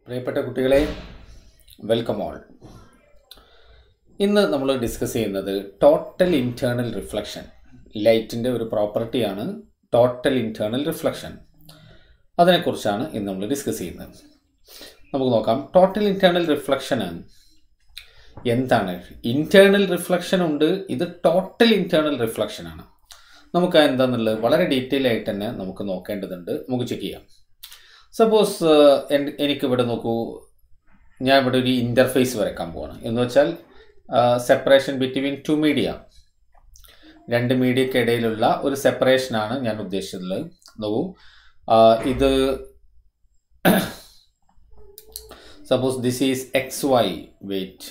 പ്രിയപ്പെട്ട കുട്ടികളെ welcome all ഇന്ന് നമ്മൾ ഡിസ്കസ് ചെയ്യുന്നത് ടോട്ടൽ ഇൻറ്റേർണൽ റിഫ്ലക്ഷൻ ലൈറ്റിൻ്റെ ഒരു പ്രോപ്പർട്ടിയാണ് ടോട്ടൽ ഇൻറ്റേർണൽ റിഫ്ലക്ഷൻ അതിനെക്കുറിച്ചാണ് ഇന്ന് നമ്മൾ ഡിസ്കസ് ചെയ്യുന്നത് നമുക്ക് നോക്കാം ടോട്ടൽ ഇൻറ്റേർണൽ റിഫ്ലക്ഷന് എന്താണ് ഇൻറ്റേർണൽ റിഫ്ലക്ഷൻ ഉണ്ട് ഇത് ടോട്ടൽ ഇൻറ്റേർണൽ റിഫ്ലക്ഷൻ ആണ് നമുക്ക് എന്താണെന്നുള്ളത് വളരെ ഡീറ്റെയിൽ ആയിട്ട് തന്നെ നമുക്ക് നോക്കേണ്ടതുണ്ട് നമുക്ക് ചെക്ക് ചെയ്യാം സപ്പോസ് എനിക്കിവിടെ നോക്കൂ ഞാൻ ഇവിടെ ഒരു ഇൻ്റർഫേസ് വരയ്ക്കാൻ പോവാണ് എന്ന് വെച്ചാൽ സെപ്പറേഷൻ ബിറ്റ്വീൻ ടു മീഡിയ രണ്ട് മീഡിയക്കിടയിലുള്ള ഒരു സെപ്പറേഷനാണ് ഞാൻ ഉദ്ദേശിച്ചത് നോക്കൂ ആ, ഇത് suppose this is X Y wait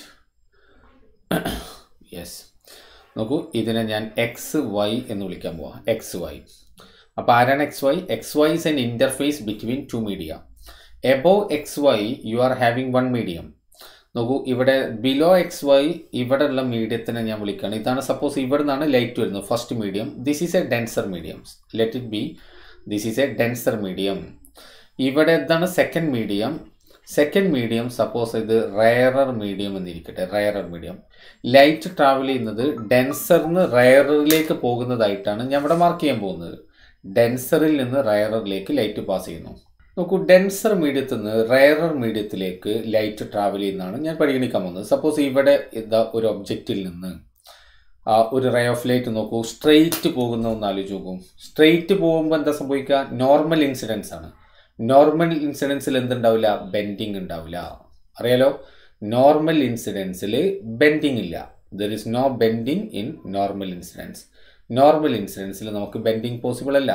yes നോക്കൂ ഇതിനെ ഞാൻ എക്സ് വൈ എന്ന് വിളിക്കാൻ പോവാം എക്സ് വൈ അപ്പോൾ ആരാണ് X Y X Y is an interface between two media above X Y you are having one medium നോക്കൂ ഇവിടെ ബിലോ എക്സ് വൈ ഇവിടെ ഉള്ള മീഡിയത്തിനെ ഞാൻ വിളിക്കുകയാണ് ഇതാണ് സപ്പോസ് ഇവിടെ നിന്നാണ് ലൈറ്റ് വരുന്നത് first medium this is a denser medium let it be this is a denser medium ഇവിടെ എന്താണ് second medium second medium suppose ഇത് റയറർ മീഡിയം എന്നിരിക്കട്ടെ റയറർ മീഡിയം ലൈറ്റ് ട്രാവൽ ചെയ്യുന്നത് ഡെൻസറിന്ന് റയറിലേക്ക് പോകുന്നതായിട്ടാണ് ഞാൻ ഇവിടെ മാർക്ക് ചെയ്യാൻ പോകുന്നത് ഡെൻസറിൽ നിന്ന് റയറിലേക്ക് ലൈറ്റ് പാസ് ചെയ്യുന്നു നോക്കൂ ഡെൻസർ മീഡിയത്തിൽ നിന്ന് റയറർ മീഡിയത്തിലേക്ക് ലൈറ്റ് ട്രാവൽ ചെയ്യുന്നതാണ് ഞാൻ പരിഗണിക്കാൻ പോകുന്നത് സപ്പോസ് ഇവിടെ ഇതാ ഒരു ഒബ്ജക്റ്റിൽ നിന്ന് ആ, ഒരു റേ ഓഫ് ലൈറ്റ് നോക്കൂ സ്ട്രെയിറ്റ് പോകുന്ന ഒന്ന് ആലോചിച്ച് നോക്കും സ്ട്രെയിറ്റ് പോകുമ്പോൾ എന്താ സംഭവിക്കുക നോർമൽ ഇൻസിഡൻസ് ആണ് നോർമൽ ഇൻസിഡൻസിൽ എന്തുണ്ടാവില്ല ബെൻഡിങ് ഉണ്ടാവില്ല അറിയാലോ നോർമൽ ഇൻസിഡൻസിൽ ബെൻഡിങ് ഇല്ല there is no bending in normal incidence normal ഇൻസിഡൻസിൽ നമുക്ക് ബെൻഡിങ് പോസിബിൾ അല്ല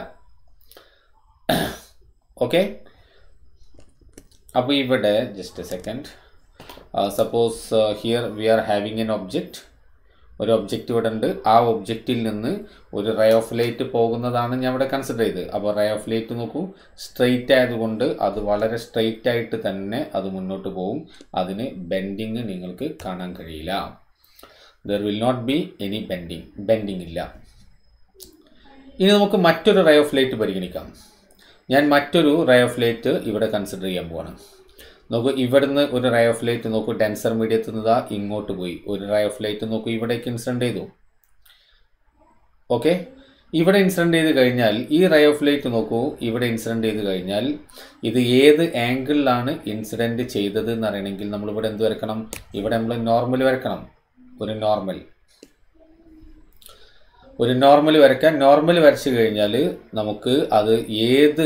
ഓക്കെ അപ്പോൾ ഇവിടെ just a second suppose here we are having an object ഒരു ഒബ്ജക്റ്റ് ഇവിടെ ഉണ്ട് ആ ഒബ്ജക്റ്റിൽ നിന്ന് ഒരു റേ ഓഫ് ലൈറ്റ് പോകുന്നതാണ് ഞാൻ ഇവിടെ കൺസിഡർ ചെയ്തത് അപ്പോൾ റേ ഓഫ് ലൈറ്റ് നോക്കൂ സ്ട്രെയിറ്റ് ആയതുകൊണ്ട് അത് വളരെ സ്ട്രെയിറ്റ് ആയിട്ട് തന്നെ അത് മുന്നോട്ട് പോകും അതിന് ബെൻഡിങ് നിങ്ങൾക്ക് കാണാൻ കഴിയില്ല there will not be any bending bending ഇല്ല ഇനി നമുക്ക് മറ്റൊരു റേ ഓഫ് ലൈറ്റ് പരിഗണിക്കാം ഞാൻ മറ്റൊരു റേ ഓഫ് ലൈറ്റ് ഇവിടെ കൺസിഡർ ചെയ്യാൻ പോവാണ് നോക്കൂ ഇവിടുന്ന് ഒരു റേ ഓഫ് ലൈറ്റ് നോക്കൂ ഡെൻസർ മീഡിയത്തിൽ നിന്ന് ഇങ്ങോട്ട് പോയി ഒരു റേ ഓഫ് ലൈറ്റ് നോക്കൂ ഇവിടേക്ക് ഇൻസിഡൻറ്റ് ചെയ്തു ഓക്കെ ഇവിടെ ഇൻസിഡൻറ്റ് ചെയ്ത് കഴിഞ്ഞാൽ ഈ റേ ഓഫ് ലൈറ്റ് നോക്കൂ ഇവിടെ ഇൻസിഡൻറ്റ് ചെയ്ത് കഴിഞ്ഞാൽ ഇത് ഏത് ആംഗിളിലാണ് ഇൻസിഡൻറ്റ് ചെയ്തത് എന്ന് അറിയണമെങ്കിൽ നമ്മൾ ഇവിടെ എന്ത് വരക്കണം ഇവിടെ നമ്മൾ നോർമൽ വരക്കണം ഒരു നോർമൽ ഒരു നോർമൽ വരയ്ക്കാൻ നോർമൽ വരച്ചു കഴിഞ്ഞാൽ നമുക്ക് അത് ഏത്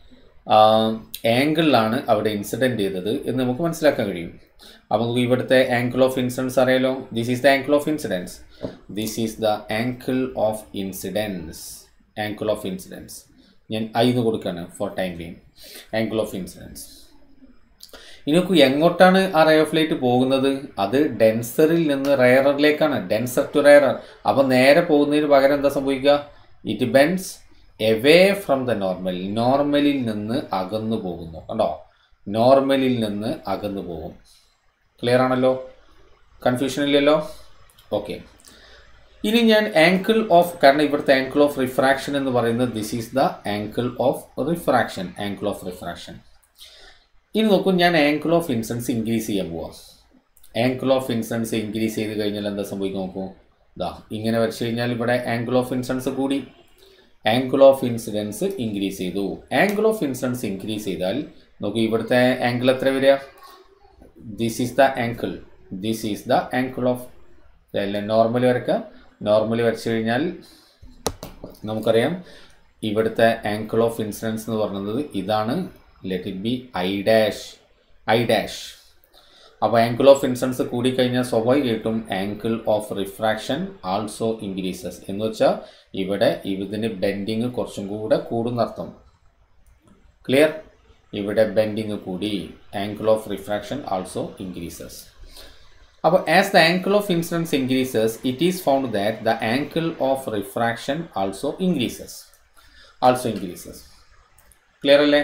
ആംഗിളിലാണ് അവിടെ ഇൻസിഡൻറ്റ് ചെയ്തത് എന്ന് നമുക്ക് മനസ്സിലാക്കാൻ കഴിയും അപ്പോൾ നമുക്ക് ഇവിടുത്തെ ആംഗിൾ ഓഫ് ഇൻസിഡൻസ് അറിയാലോ this is the angle of incidence this is the angle of incidence angle of incidence ഞാൻ ഐന്ന് കൊടുക്കുകയാണ് for time being angle of incidence ഇനി നോക്കൂ എങ്ങോട്ടാണ് ആ റേ ഓഫ് ലൈറ്റ് പോകുന്നത് അത് ഡെൻസറിൽ നിന്ന് റയറിലേക്കാണ് ഡെൻസർ ടു റയറർ അപ്പോൾ നേരെ പോകുന്നതിന് പകരം എന്താ സംഭവിക്കുക it bends away from the normal നോർമലിൽ നിന്ന് അകന്നു പോകുന്നു കണ്ടോ നോർമലിൽ നിന്ന് അകന്നു പോകും ക്ലിയർ ആണല്ലോ കൺഫ്യൂഷൻ ഇല്ലല്ലോ ഓക്കെ ഇനി ഞാൻ ആങ്കിൾ ഓഫ് കാരണം ഇവിടുത്തെ ആങ്കിൾ ഓഫ് റിഫ്രാക്ഷൻ എന്ന് പറയുന്നത് this is the angle of refraction angle of refraction ഇനി നോക്കൂ ഞാൻ ആങ്കിൾ ഓഫ് ഇൻസൻസ് ഇൻക്രീസ് ചെയ്യാൻ പോവാം ആങ്കിൾ ഓഫ് ഇൻസൻസ് ഇൻക്രീസ് ചെയ്ത് കഴിഞ്ഞാൽ എന്താ സംഭവിക്കും നോക്കൂ ദാ ഇങ്ങനെ വരച്ചു കഴിഞ്ഞാൽ ഇവിടെ ആങ്കിൾ ഓഫ് ഇൻസൻസ് കൂടി ആങ്കിൾ ഓഫ് ഇൻസിഡൻസ് ഇൻക്രീസ് ചെയ്തു ആങ്കിൾ ഓഫ് ഇൻസിഡൻസ് ഇൻക്രീസ് ചെയ്താൽ നോക്കൂ ഇവിടുത്തെ ആംഗിൾ എത്ര വരിക this is the angle this is the angle of normal വരക്കുക നോർമൽ വരച്ചു കഴിഞ്ഞാൽ നമുക്കറിയാം ഇവിടുത്തെ ആങ്കിൾ ഓഫ് ഇൻസിഡൻസ് എന്ന് പറയുന്നത് ഇതാണ് let it be I dash I dash അപ്പോൾ ആങ്കിൾ ഓഫ് ഇൻസിഡൻസ് കൂടിക്കഴിഞ്ഞാൽ സ്വാഭാവികമായിട്ടും angle of refraction also increases എന്ന് വെച്ചാൽ ഇവിടെ ഇതിന് ബെൻഡിങ് കുറച്ചും കൂടെ കൂടുന്നർത്ഥം ക്ലിയർ ഇവിടെ ബെൻഡിങ് കൂടി angle of refraction also increases അപ്പോൾ as the angle of incidence increases it is found that the angle of refraction also increases also increases clear അല്ലേ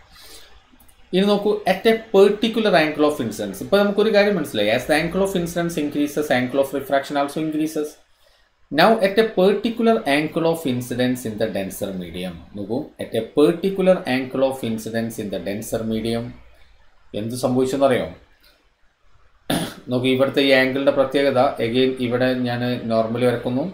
ഇനി നോക്കൂ at a particular angle of incidence ഇപ്പോൾ നമുക്കൊരു കാര്യം മനസ്സിലായി as the angle of incidence increases angle of refraction also increases now at a particular angle of incidence in the denser medium നോക്കൂ at a particular angle of incidence in the denser medium എന്ത് സംഭവിച്ചെന്നറിയോ നോക്കി ഇവിടുത്തെ ഈ ആംഗിളിൻ്റെ പ്രത്യേകത again ഇവിടെ ഞാൻ normally വരക്കുന്നു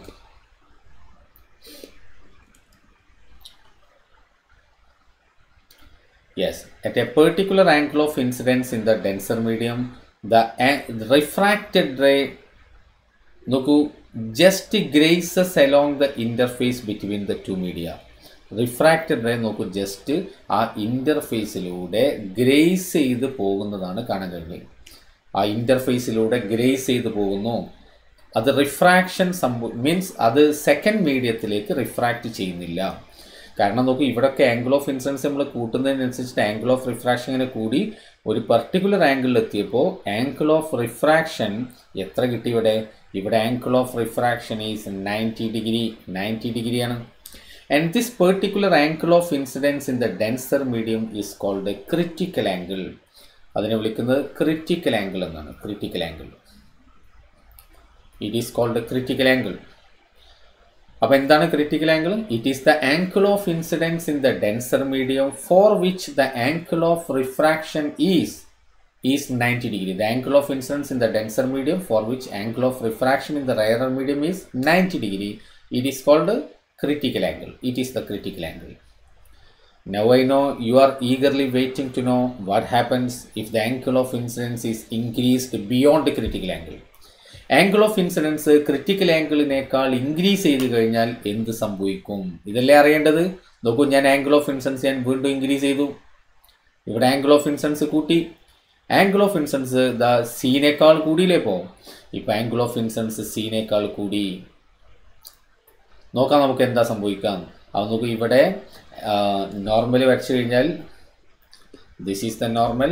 Yes, at a particular angle of incidence in the denser medium, the a- the refracted ray നോക്കൂ just grazes along the interface between the two media refracted ray നോക്കൂ ജസ്റ്റ് ആ ഇൻ്റർഫേസിലൂടെ ഗ്രേസ് ചെയ്ത് പോകുന്നതാണ് കാണാൻ കഴിയുന്നത് ആ ഇൻ്റർഫേസിലൂടെ ഗ്രേസ് ചെയ്ത് പോകുന്നു അത് റിഫ്രാക്ഷൻ സംഭവ മീൻസ് അത് സെക്കൻഡ് മീഡിയത്തിലേക്ക് റിഫ്രാക്റ്റ് ചെയ്യുന്നില്ല കാരണം നോക്കൂ ഇവിടെയൊക്കെ ആംഗിൾ ഓഫ് ഇൻസിഡൻസ് നമ്മൾ കൂട്ടുന്നതിനനുസരിച്ചിട്ട് ആംഗിൾ ഓഫ് റിഫ്രാക്ഷൻ ഇങ്ങനെ കൂടി ഒരു പർട്ടിക്കുലർ ആംഗിളിൽ എത്തിയപ്പോൾ ആംഗിൾ ഓഫ് റിഫ്രാക്ഷൻ എത്ര കിട്ടി ഇവിടെ ഇവിടെ angle of refraction is ninety degree ninety ഡിഗ്രിയാണ് and this particular angle of incidence in the denser medium is called critical angle അതിനെ വിളിക്കുന്നത് ക്രിറ്റിക്കൽ ആംഗിൾ എന്നാണ് critical angle it is called critical angle അപ്പോൾ എന്താണ് critical angle it is the angle of incidence in the denser medium for which the angle of refraction is is ninety degree the angle of incidence in the denser medium for which angle of refraction in the rarer medium is ninety degree it is called critical angle. It is the critical angle. Now I know you are eagerly waiting to know what happens if the angle of incidence is increased beyond the critical angle. Angle of incidence critical ആംഗിളിനേക്കാൾ increase ചെയ്ത് കഴിഞ്ഞാൽ എന്ത് സംഭവിക്കും ഇതല്ലേ അറിയേണ്ടത് നോക്കൂ ഞാൻ angle of incidence ഞാൻ വീണ്ടും ഇൻക്രീസ് ചെയ്തു ഇവിടെ ആംഗിൾ ഓഫ് ഇൻസിഡൻസ് കൂട്ടി ആംഗിൾ ഓഫ് ഇൻസിഡൻസ് ദ സീനേക്കാൾ കൂടിയില്ലേ ഇപ്പോൾ ഇപ്പോൾ ആംഗിൾ ഓഫ് ഇൻസിഡൻസ് സീനേക്കാൾ കൂടി നോക്കാം നമുക്ക് എന്താ സംഭവിക്കാം അത് നോക്കൂ ഇവിടെ നോർമൽ വരച്ചു കഴിഞ്ഞാൽ this is the normal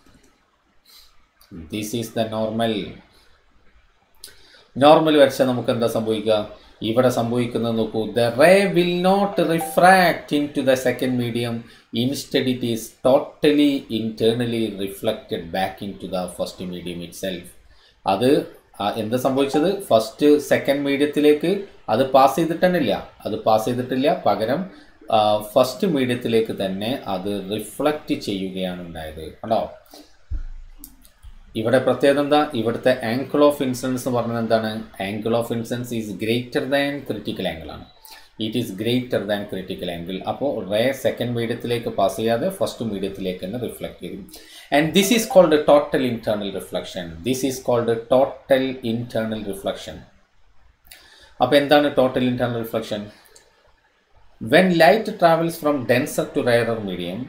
this is the normal normal വരച്ചാൽ നമുക്ക് എന്താ സംഭവിക്കുക ഇവിടെ സംഭവിക്കുന്നത് നോക്കൂ the ray will not refract into the second medium instead it is totally internally reflected back into the first medium itself അത് എന്താ സംഭവിച്ചത് ഫസ്റ്റ് സെക്കൻഡ് മീഡിയത്തിലേക്ക് അത് പാസ് ചെയ്തിട്ടന്നില്ല അത് പാസ് ചെയ്തിട്ടില്ല പകരം ഫസ്റ്റ് മീഡിയത്തിലേക്ക് തന്നെ അത് റിഫ്ലക്റ്റ് ചെയ്യുകയാണ് ഉണ്ടായത് കണ്ടോ ഇവിടെ പ്രത്യേകത എന്താ ഇവിടുത്തെ ആംഗിൾ ഓഫ് ഇൻസിഡൻസ് എന്ന് പറഞ്ഞത് എന്താണ് angle of incidence is greater than critical angle ആണ് it is greater than critical angle അപ്പോൾ റേ സെക്കൻഡ് മീഡിയത്തിലേക്ക് പാസ് ചെയ്യാതെ ഫസ്റ്റ് മീഡിയത്തിലേക്ക് തന്നെ റിഫ്ലക്ട് ചെയ്യും and this is called total internal reflection this is called total internal reflection അപ്പോൾ എന്താണ് total internal reflection when light travels from denser to rarer medium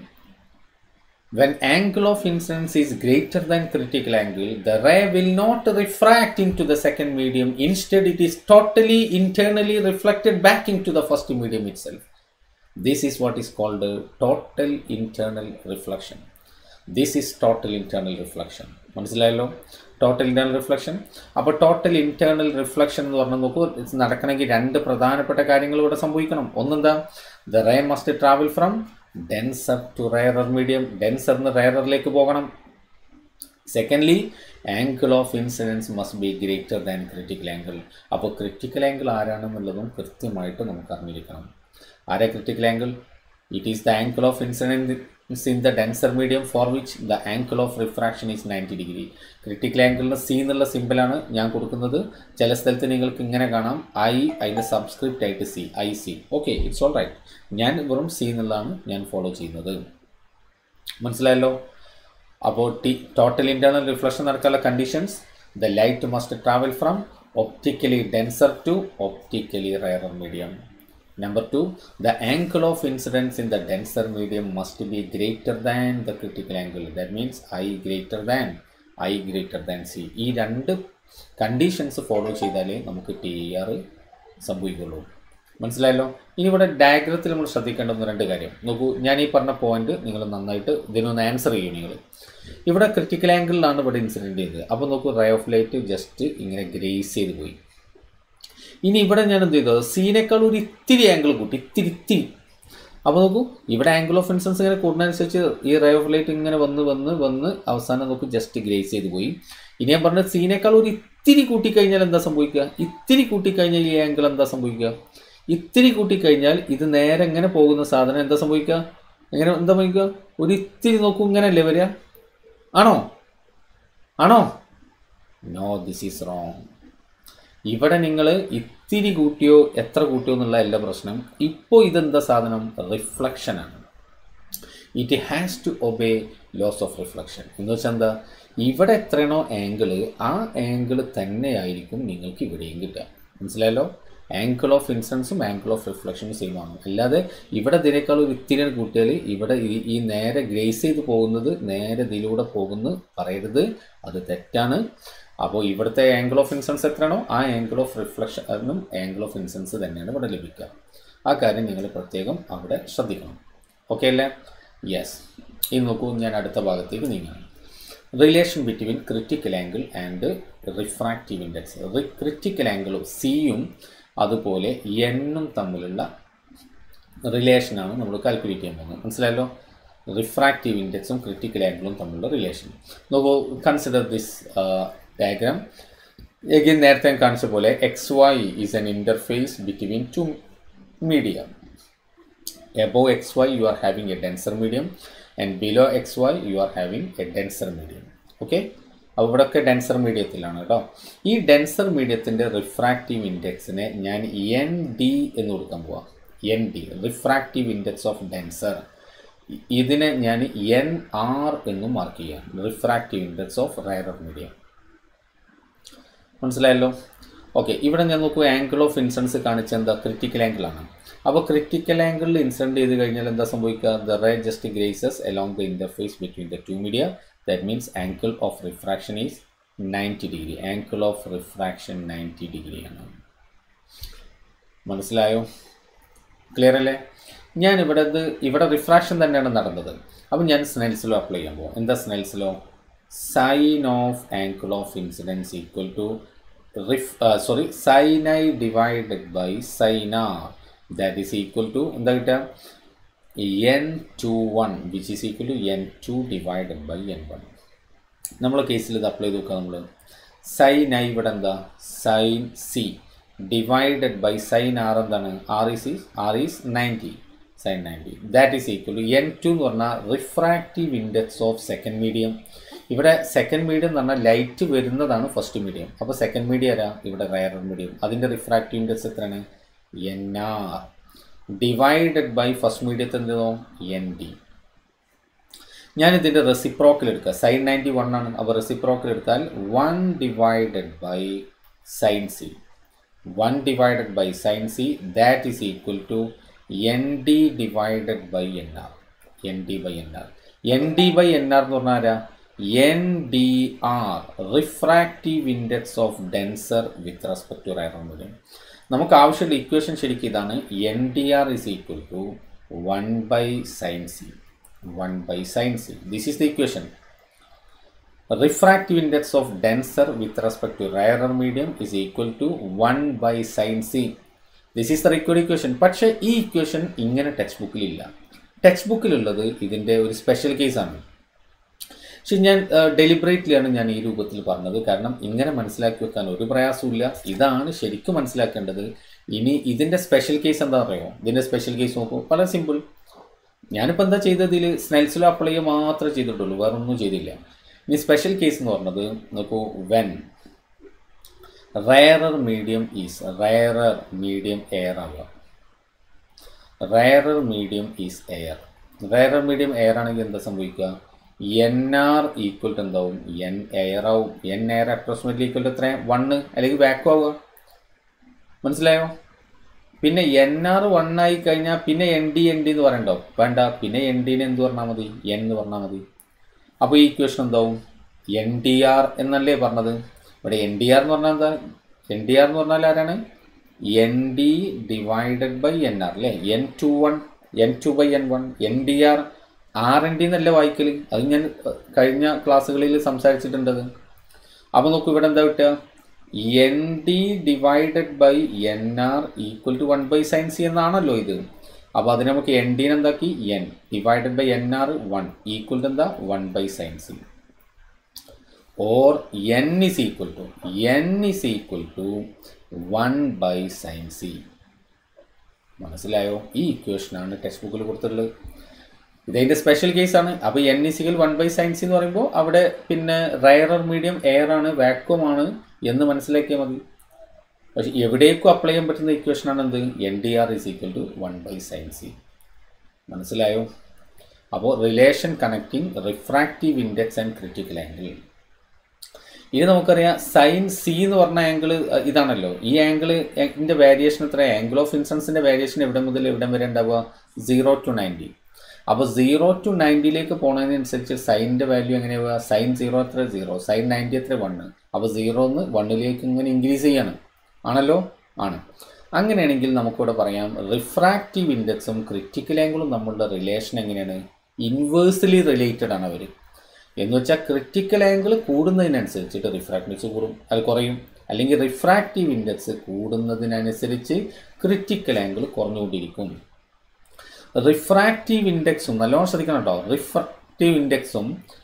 when angle of incidence is greater than critical angle the ray will not refract into the second medium instead it is totally internally reflected back into the first medium itself this is what is called a total internal reflection this is total internal reflection മനസ്സിലായല്ലോ total internal reflection അപ്പോൾ total internal reflection എന്ന് പറഞ്ഞാൽ നോക്കൂ ഇത് നടക്കണമെങ്കിൽ രണ്ട് പ്രധാനപ്പെട്ട കാര്യങ്ങൾ ഇവിടെ സംഭവിക്കണം ഒന്നെന്താ the ray must travel from denser to rarer medium ഡെൻസറിന് റയറിലേക്ക് പോകണം secondly angle of incidence must be greater than critical angle അപ്പോൾ ക്രിറ്റിക്കൽ ആംഗിൾ ആരാണെന്നുള്ളതും കൃത്യമായിട്ട് നമുക്ക് അറിഞ്ഞിരിക്കണം ആരാ critical angle it is the angle of incidence in the denser medium for which the angle of refraction is ninety degree critical ആംഗിളിന് C എന്നുള്ള സിമ്പിളാണ് ഞാൻ കൊടുക്കുന്നത് ചില സ്ഥലത്ത് നിങ്ങൾക്ക് ഇങ്ങനെ കാണാം ഐ അതിൻ്റെ സബ്സ്ക്രിപ്റ്റ് ആയിട്ട് C I C okay it's all right ഞാൻ വെറും സി എന്നുള്ളതാണ് ഞാൻ ഫോളോ ചെയ്യുന്നത് മനസ്സിലായല്ലോ അപ്പോൾ ടി ടോട്ടൽ ഇൻറ്റേർണൽ റിഫ്ലക്ഷൻ നടക്കാനുള്ള conditions the light must travel from optically denser to optically rarer medium Number two, the angle of incidence in the denser medium must be greater than the critical angle. That means I greater than I greater than C. ഈ രണ്ട് conditions follow ചെയ്താലേ നമുക്ക് T R സംഭവിക്കുള്ളൂ മനസ്സിലായല്ലോ ഇനി ഇവിടെ ഡയഗ്രത്തിൽ നമ്മൾ ശ്രദ്ധിക്കേണ്ടുന്ന രണ്ട് കാര്യം നോക്കൂ ഞാൻ ഈ പറഞ്ഞ പോയിന്റ് നിങ്ങൾ നന്നായിട്ട് ഇതിനൊന്ന് ആൻസർ ചെയ്യും നിങ്ങൾ ഇവിടെ ക്രിറ്റിക്കൽ ആംഗിളിലാണ് ഇവിടെ ഇൻസിഡൻറ്റ് ചെയ്തത് അപ്പോൾ നോക്കൂ റേ ഓഫ് ലൈറ്റ് ജസ്റ്റ് ഇങ്ങനെ ഗ്രേസ് ചെയ്ത് പോയി ഇനി ഇവിടെ ഞാൻ എന്ത് ചെയ്തത് സീനേക്കാൾ ഒരു ഇത്തിരി ആംഗിൾ കൂട്ടി ഇത്തിരി ഇത്തിരി അപ്പോൾ നോക്കൂ ഇവിടെ ആംഗിൾ ഓഫ് ഇൻസൻസ് ഇങ്ങനെ കൂടുന്നതനുസരിച്ച് ഈ റേ ഓഫ് ലൈറ്റ് ഇങ്ങനെ വന്ന് വന്ന് വന്ന് അവസാനം നോക്കൂ ജസ്റ്റ് ഗ്രേസ് ചെയ്ത് പോയി ഇനി ഞാൻ പറഞ്ഞ സീനേക്കാൾ ഒരു ഇത്തിരി കൂട്ടിക്കഴിഞ്ഞാൽ എന്താ സംഭവിക്കുക ഇത്തിരി കൂട്ടിക്കഴിഞ്ഞാൽ ഈ ആംഗിൾ എന്താ സംഭവിക്കുക ഇത്തിരി കൂട്ടിക്കഴിഞ്ഞാൽ ഇത് നേരെ എങ്ങനെ പോകുന്ന സാധനം എന്താ സംഭവിക്കുക എങ്ങനെ എന്താ സംഭവിക്കുക ഒരു ഇത്തിരി നോക്കൂ ഇങ്ങനെ അല്ലേ വരിക ആണോ ആണോ നോ ദിസ് ഈസ് റോങ് ഇവിടെ നിങ്ങൾ ഇത്തിരി കൂട്ടിയോ എത്ര കൂട്ടിയോ എന്നുള്ള എല്ലാ പ്രശ്നം ഇപ്പോൾ ഇതെന്താ സാധനം റിഫ്ലക്ഷനാണ് it has to obey laws of reflection എന്ന് വെച്ചാൽ എന്താ ഇവിടെ എത്രയാണോ ആംഗിൾ ആ ആംഗിൾ തന്നെയായിരിക്കും നിങ്ങൾക്ക് ഇവിടെയും കിട്ടുക മനസ്സിലായല്ലോ ആംഗിൾ ഓഫ് ഇൻസിഡൻസും ആംഗിൾ ഓഫ് റിഫ്ലക്ഷനും സെയിം ആണ് അല്ലാതെ ഇവിടെ ഇതിനേക്കാൾ ഒരു ഇത്തിരി കൂട്ടിയാൽ ഇവിടെ ഈ ഈ നേരെ ഗ്രേസ് ചെയ്ത് പോകുന്നത് നേരെ ഇതിലൂടെ പോകുന്നു പറയരുത് അത് തെറ്റാണ് അപ്പോൾ ഇവിടുത്തെ ആംഗിൾ ഓഫ് ഇൻസൻസ് എത്രയാണോ ആ ആംഗിൾ ഓഫ് റിഫ്ലക്ഷൻ അതിനും ആംഗിൾ ഓഫ് ഇൻസൻസ് തന്നെയാണ് ഇവിടെ ലഭിക്കുക ആ കാര്യം നിങ്ങൾ പ്രത്യേകം അവിടെ ശ്രദ്ധിക്കണം ഓക്കെ അല്ലേ യെസ് ഇനി നോക്കൂ ഞാൻ അടുത്ത ഭാഗത്തേക്ക് നീങ്ങാം relation between critical angle and refractive index critical ആംഗിളും സിയും അതുപോലെ എന്നും തമ്മിലുള്ള റിലേഷനാണ് നമ്മൾ കാൽക്കുലേറ്റ് ചെയ്യാൻ പോകുന്നത് മനസ്സിലായല്ലോ റിഫ്രാക്റ്റീവ് ഇൻഡെക്സും ക്രിറ്റിക്കൽ ആംഗിളും തമ്മിലുള്ള റിലേഷൻ നോക്കൂ കൺസിഡർ ദിസ് ഡയഗ്രാം എഗിൻ നേരത്തെ ഞാൻ കാണിച്ച പോലെ X Y is an interface between two media above xy you are having a denser medium and below xy you are having a denser medium okay അപ്പോൾ ഇവിടെയൊക്കെ denser മീഡിയത്തിലാണ് കേട്ടോ ഈ denser മീഡിയത്തിൻ്റെ refractive ഇൻഡെക്സിനെ ഞാൻ N D എന്ന് കൊടുക്കാൻ പോവാം N D refractive index of denser ഇതിനെ ഞാൻ എൻ ആർ എന്നും മാർക്ക് ചെയ്യാം refractive index of rarer medium മനസ്സിലായല്ലോ ഓക്കെ ഇവിടെ ഞാൻ നോക്കൂ ആംഗിൾ ഓഫ് ഇൻസിഡൻസ് കാണിച്ച എന്താ ക്രിറ്റിക്കൽ ആംഗിൾ ആണ് അപ്പോൾ ക്രിറ്റിക്കൽ ആംഗിളിൽ ഇൻസിഡൻറ്റ് ചെയ്ത് കഴിഞ്ഞാൽ എന്താ സംഭവിക്കുക the ray just grazes along the interface between the two media that means angle of refraction is ninety degree angle of refraction ninety degree ആണ് മനസ്സിലായോ ക്ലിയർ അല്ലേ ഞാൻ ഇവിടെ ഇത് ഇവിടെ റിഫ്രാക്ഷൻ തന്നെയാണ് നടന്നത് അപ്പം ഞാൻ സ്നെൽസിലോ അപ്ലൈ ചെയ്യാൻ പോകും എന്താ Snell's law sine of angle of incidence equal to ref sorry sine I divided by sine R that is equal to എന്താ കിട്ടുക N two one which is equal to N two divided by N one നമ്മളെ കേസിൽ ഇത് apply ചെയ്ത് നോക്കുക നമ്മൾ sign I ഇവിടെ എന്താ sine C divided by sine R എന്താണ് R is R is ninety sine ninety that is equal to N two എന്ന് പറഞ്ഞാൽ refractive index of second medium ഇവിടെ സെക്കൻഡ് മീഡിയം എന്ന് പറഞ്ഞാൽ ലൈറ്റ് വരുന്നതാണ് ഫസ്റ്റ് മീഡിയം അപ്പോൾ സെക്കൻഡ് മീഡിയം ആരാ ഇവിടെ റയറർ മീഡിയം അതിൻ്റെ റിഫ്രാക്റ്റീവ് ഇൻഡെക്സ് എത്രയാണ് N R divided by first മീഡിയത്തിൽ എന്തോ എൻ ഡി ഞാൻ ഇതിൻ്റെ റെസിപ്രോക്കൽ എടുക്കുക സൈൻ നയൻറ്റി വൺ ആണ് അപ്പോൾ റെസിപ്രോക്കൽ എടുത്താൽ one divided by sine C one divided by sine C that is equal to N D divided by N R N D by N R N D by N R എന്ന് പറഞ്ഞാൽ ആരാ N D R refractive index of denser with respect to rare medium നമുക്ക് ആവശ്യമുള്ള equation ശരിക്കും ഇതാണ് N D R is equal to one by sine C one by sine C this is the equation refractive index of denser with respect to rarer medium is equal to one by sine C this is the required equation പക്ഷേ ഈ equation ഇങ്ങനെ text ബുക്കിലില്ല text ബുക്കിലുള്ളത് ഇതിൻ്റെ ഒരു special കേസാണ് പക്ഷെ ഞാൻ ഡെലിബറേറ്റ്ലിയാണ് ഞാൻ ഈ രൂപത്തിൽ പറഞ്ഞത് കാരണം ഇങ്ങനെ മനസ്സിലാക്കി വെക്കാൻ ഒരു പ്രയാസമില്ല ഇതാണ് ശരിക്കും മനസ്സിലാക്കേണ്ടത് ഇനി ഇതിൻ്റെ സ്പെഷ്യൽ കേസ് എന്താ പറയുമോ ഇതിൻ്റെ സ്പെഷ്യൽ കേസ് നോക്കൂ വളരെ സിമ്പിൾ ഞാനിപ്പോൾ എന്താ ചെയ്തതിൽ സ്നെൽസിലോ അപ്ലൈ ചെയ്യുക മാത്രമേ ചെയ്തിട്ടുള്ളൂ വേറെ ഒന്നും ചെയ്തില്ല ഇനി സ്പെഷ്യൽ കേസ് എന്ന് പറഞ്ഞത് നോക്കൂ when rarer medium is rarer medium air ആവുക rarer medium is air rarer medium air ആണെങ്കിൽ എന്താ സംഭവിക്കുക എൻ ആർ ഈക്വൽ ടു എന്താവും എൻ എയർ ആവും N air approximately equal to എത്രയാണ് വണ്ണ് അല്ലെങ്കിൽ ബാക്കും ആവുക മനസ്സിലായോ പിന്നെ എൻ ആർ വൺ ആയി കഴിഞ്ഞാൽ പിന്നെ എൻ ഡി എൻ ഡി എന്ന് പറയണ്ടോ വേണ്ട പിന്നെ എൻ ഡിനെ എന്ത് പറഞ്ഞാൽ മതി എൻ എന്ന് പറഞ്ഞാൽ മതി അപ്പോൾ ഈ ഇക്വേഷൻ എന്താവും എൻ ഡി ആർ എന്നല്ലേ പറഞ്ഞത് ഇവിടെ എൻ ഡി ആർ എന്ന് പറഞ്ഞാൽ എന്താ എൻ ഡി ആർ എന്ന് പറഞ്ഞാൽ ആരാണ് N D divided by N R അല്ലേ N two one N two by N one N D R R N D എന്നല്ല വായിക്കൽ അത് ഞാൻ കഴിഞ്ഞ ക്ലാസ്സുകളിൽ സംസാരിച്ചിട്ടുണ്ടത് അപ്പോൾ നോക്കൂ ഇവിടെ എന്താ കിട്ടുക N D divided by N R equal to one by sine C എന്നാണല്ലോ ഇത് അപ്പോൾ അതിന് നമുക്ക് എൻ ഡിനെ എന്താക്കി N divided by N R one equal to എന്താ one by sine C or N is equal to N is equal to one by sine C മനസ്സിലായോ ഈ ഇക്വേഷനാണ് ടെക്സ്റ്റ് ബുക്കിൽ കൊടുത്തിട്ടുള്ളത് ഇതതിൻ്റെ സ്പെഷ്യൽ കേസാണ് അപ്പോൾ N is equal one by sine C എന്ന് പറയുമ്പോൾ അവിടെ പിന്നെ റയറർ മീഡിയം എയർ ആണ് വാക്വം ആണ് എന്ന് മനസ്സിലാക്കിയാൽ മതി പക്ഷെ എവിടേക്കും അപ്ലൈ ചെയ്യാൻ പറ്റുന്ന ഇക്വേഷൻ ആണ് എന്ത് N D R is equal to one by sine C മനസ്സിലായോ അപ്പോൾ relation connecting refractive index and critical angle ഇനി നമുക്കറിയാം സൈൻ സി എന്ന് പറഞ്ഞ ആംഗിൾ ഇതാണല്ലോ ഈ ആംഗിൾ ഇതിൻ്റെ വേരിയേഷൻ എത്ര ആംഗിൾ ഓഫ് ഇൻസൻസിൻ്റെ വേരിയേഷൻ എവിടെ മുതൽ എവിടെ വരെ ഉണ്ടാവുക സീറോ ടു നയൻറ്റി അപ്പോൾ സീറോ ടു നയൻറ്റിയിലേക്ക് പോകുന്നതിനനുസരിച്ച് സൈനിൻ്റെ വാല്യൂ എങ്ങനെയാവുക സൈൻ സീറോ എത്ര സീറോ സൈൻ നയൻറ്റി എത്ര വണ്ണ് അപ്പോൾ സീറോന്ന് വണ്ണിലേക്ക് ഇങ്ങനെ ഇൻക്രീസ് ചെയ്യാണ് ആണല്ലോ ആണ് അങ്ങനെയാണെങ്കിൽ നമുക്കിവിടെ പറയാം റിഫ്രാക്റ്റീവ് ഇൻഡെക്സും ക്രിറ്റിക്കൽ ആംഗിളും തമ്മിലുള്ള റിലേഷൻ എങ്ങനെയാണ് ഇൻവേഴ്സ്ലി റിലേറ്റഡ് ആണ് അവർ എന്ന് വെച്ചാൽ ക്രിറ്റിക്കൽ ആംഗിൾ കൂടുന്നതിനനുസരിച്ചിട്ട് റിഫ്രാക്റ്റീവ്സ് കൂടും അത് കുറയും അല്ലെങ്കിൽ റിഫ്രാക്റ്റീവ് ഇൻഡെക്സ് കൂടുന്നതിനനുസരിച്ച് ക്രിറ്റിക്കൽ ആംഗിൾ കുറഞ്ഞുകൊണ്ടിരിക്കും റിഫ്രാക്റ്റീവ് ഇൻഡെക്സും നല്ലോണം ശ്രദ്ധിക്കണം കേട്ടോ റിഫ്രാക്റ്റീവ് ഇൻഡെക്സും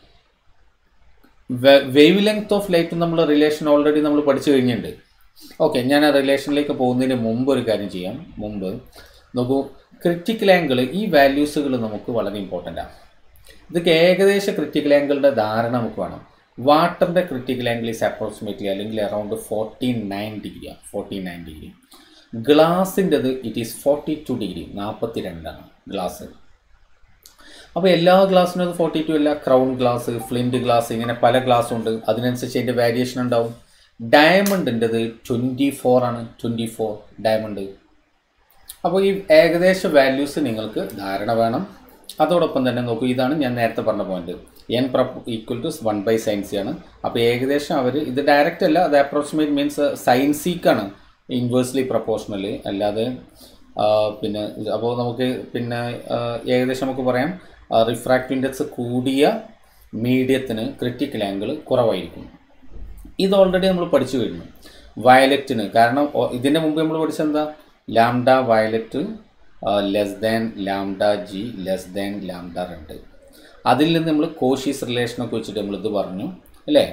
വേവ് ലെങ്ത് ഓഫ് ലൈറ്റും നമ്മൾ റിലേഷൻ ഓൾറെഡി നമ്മൾ പഠിച്ചു കഴിഞ്ഞിട്ടുണ്ട് ഓക്കെ ഞാൻ ആ റിലേഷനിലേക്ക് പോകുന്നതിന് മുമ്പ് ഒരു കാര്യം ചെയ്യാം മുമ്പ് നോക്കൂ ക്രിറ്റിക്കൽ ആംഗിൾ ഈ വാല്യൂസുകൾ നമുക്ക് വളരെ ഇമ്പോർട്ടൻ്റ് ആണ് ഇതൊക്കെ ഏകദേശ ക്രിറ്റിക്കൽ ആംഗിളിൻ്റെ ധാരണ നമുക്ക് വേണം വാട്ടറിൻ്റെ ക്രിറ്റിക്കൽ ആംഗിൾ ഈസ് അപ്രോക്സിമേറ്റ്ലി അല്ലെങ്കിൽ അറൗണ്ട് ഫോർട്ടി നയൻ ഡിഗ്രിയാണ് ഫോർട്ടി നയൻ ഡിഗ്രി ഗ്ലാസിൻ്റെത് it is forty two degree നാൽപ്പത്തി രണ്ടാണ് ഗ്ലാസ് അപ്പോൾ എല്ലാ ഗ്ലാസ്സിനും അത് ഫോർട്ടി ടു അല്ല ക്രൗൺ ഗ്ലാസ് ഫ്ലിൻറ്റ് ഗ്ലാസ് ഇങ്ങനെ പല ഗ്ലാസ്സും ഉണ്ട് അതിനനുസരിച്ച് അതിൻ്റെ വേരിയേഷൻ ഉണ്ടാവും ഡയമണ്ടിൻ്റെത് ട്വൻറ്റി ഫോർ ആണ് ട്വൻറ്റി ഫോർ ഡയമണ്ട് അപ്പോൾ ഈ ഏകദേശ വാല്യൂസ് നിങ്ങൾക്ക് ധാരണ വേണം അതോടൊപ്പം തന്നെ നോക്കൂ ഇതാണ് ഞാൻ നേരത്തെ പറഞ്ഞ പോയിന്റ് എൻ പ്രൊ equal to one by sine C ആണ് അപ്പോൾ ഏകദേശം അവർ ഇത് ഡയറക്റ്റ് അല്ല അത് അപ്രോക്സിമേറ്റ് മീൻസ് സയൻസിക്കാണ് ഇൻവേഴ്സ്ലി പ്രപ്പോർഷണൽ അല്ലാതെ ആ, പിന്നെ അപ്പോൾ നമുക്ക് പിന്നെ ആ, ഏകദേശം നമുക്ക് പറയാം റിഫ്രാക്റ്റീവ് ഇൻഡെക്സ് കൂടിയ മീഡിയത്തിന് ക്രിറ്റിക്കൽ ആംഗിൾ കുറവായിരിക്കും ഇത് ഓൾറെഡി നമ്മൾ പഠിച്ചു കഴിഞ്ഞു വയലറ്റിന് കാരണം ഓ- ഇതിൻ്റെ മുമ്പ് നമ്മൾ പഠിച്ചത് എന്താ lambda violet less than lambda G less than lambda red അതിൽ നിന്ന് നമ്മൾ കോഷീസ് റിലേഷനൊക്കെ വെച്ചിട്ട് നമ്മൾ ഇത് പറഞ്ഞു അല്ലേ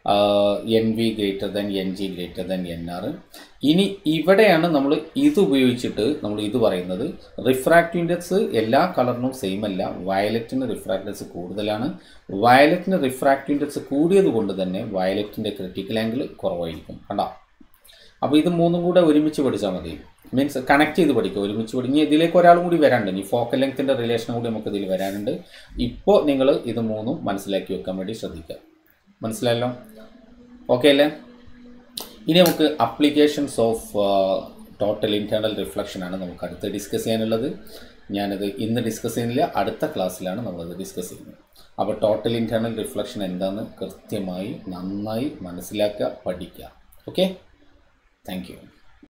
N V greater than N G greater than N R ഇനി ഇവിടെയാണ് നമ്മൾ ഇത് ഉപയോഗിച്ചിട്ട് നമ്മൾ ഇത് പറയുന്നത് റിഫ്രാക്റ്റീവ് ഇൻഡെക്സ് എല്ലാ കളറിനും സെയിം അല്ല വയലറ്റിന് റിഫ്രാക്റ്റീവ് ഇൻഡെക്സ് കൂടുതലാണ് വയലറ്റിന് റിഫ്രാക്റ്റീവ് ഇൻഡെക്സ് കൂടിയത് കൊണ്ട് തന്നെ വയലറ്റിൻ്റെ ക്രിട്ടിക്കൽ ആംഗിൾ കുറവായിരിക്കും കണ്ടോ അപ്പോൾ ഇത് മൂന്നും കൂടെ ഒരുമിച്ച് പഠിച്ചാൽ മതി മീൻസ് കണക്ട് ചെയ്ത് പഠിക്കുക ഒരുമിച്ച് പഠിക്കുക ഇനി ഇതിലേക്ക് ഒരാളും കൂടി വരാനുണ്ട് ഇനി ഫോക്കൽ ലെങ്ത്തിൻ്റെ റിലേഷനും കൂടി നമുക്ക് ഇതിൽ വരാനുണ്ട് ഇപ്പോൾ നിങ്ങൾ ഇത് മൂന്നും മനസ്സിലാക്കി വെക്കാൻ വേണ്ടി ശ്രദ്ധിക്കുക മനസ്സിലായല്ലോ ഓക്കെ അല്ലേ ഇനി നമുക്ക് അപ്ലിക്കേഷൻസ് ഓഫ് ടോട്ടൽ ഇൻറ്റേർണൽ റിഫ്ലക്ഷനാണ് നമുക്ക് അടുത്ത് ഡിസ്കസ് ചെയ്യാനുള്ളത് ഞാനത് ഇന്ന് ഡിസ്കസ് ചെയ്യുന്നില്ല അടുത്ത ക്ലാസ്സിലാണ് നമ്മളത് ഡിസ്കസ് ചെയ്യുന്നത് അപ്പോൾ ടോട്ടൽ ഇൻറ്റേർണൽ റിഫ്ലക്ഷൻ എന്താണെന്ന് കൃത്യമായി നന്നായി മനസ്സിലാക്കുക പഠിക്കുക ഓക്കെ താങ്ക് യു